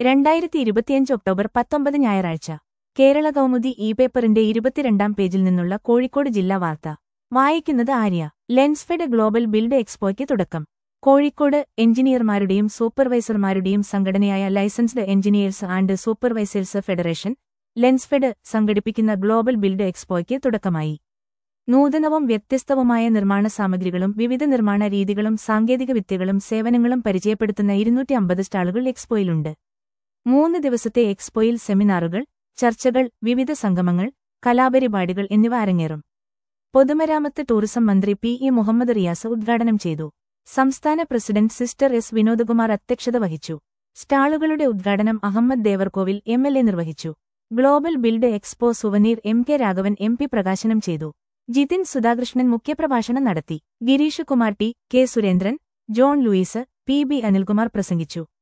രണ്ടായിരത്തി ഇരുപത്തിയഞ്ച് ഒക്ടോബർ പത്തൊമ്പത് ഞായറാഴ്ച കേരള കൗമുദി ഇ പേപ്പറിന്റെ ഇരുപത്തിരണ്ടാം പേജിൽ നിന്നുള്ള കോഴിക്കോട് ജില്ലാ വാർത്ത വായിക്കുന്നത് ആര്യ ലെൻസ്ഫെഡ് ഗ്ലോബൽ ബിൽഡ് എക്സ്പോയ്ക്ക് തുടക്കം കോഴിക്കോട് എഞ്ചിനീയർമാരുടെയും സൂപ്പർവൈസർമാരുടെയും സംഘടനയായ licensed engineers and supervisors federation Lensfed സംഘടിപ്പിക്കുന്ന ഗ്ലോബൽ ബിൽഡ് എക്സ്പോയ്ക്ക് തുടക്കമായി നൂതനവും വ്യത്യസ്തവുമായ നിർമ്മാണ സാമഗ്രികളും വിവിധ നിർമ്മാണ രീതികളും സാങ്കേതിക വിദ്യകളും സേവനങ്ങളും പരിചയപ്പെടുത്തുന്ന ഇരുന്നൂറ്റി അമ്പത് സ്റ്റാളുകൾ എക്സ്പോയിലുണ്ട് മൂന്ന് ദിവസത്തെ എക്സ്പോയിൽ സെമിനാറുകൾ ചർച്ചകൾ വിവിധ സംഗമങ്ങൾ കലാപരിപാടികൾ എന്നിവ അരങ്ങേറും പൊതുമരാമത്ത് ടൂറിസം മന്ത്രി പി ഇ മുഹമ്മദ് റിയാസ് ഉദ്ഘാടനം ചെയ്തു സംസ്ഥാന പ്രസിഡന്റ് സിസ്റ്റർ എസ് വിനോദകുമാർ അധ്യക്ഷത വഹിച്ചു സ്റ്റാളുകളുടെ ഉദ്ഘാടനം Ahammad Devarkovil M L A നിർവഹിച്ചു global build expo souvenir M K Raghavan M P പ്രകാശനം ചെയ്തു ജിതിൻ സുധാകൃഷ്ണൻ മുഖ്യപ്രഭാഷണം നടത്തി Gireesh Kumar T K Surendran John Louis P B Anilkumar പ്രസംഗിച്ചു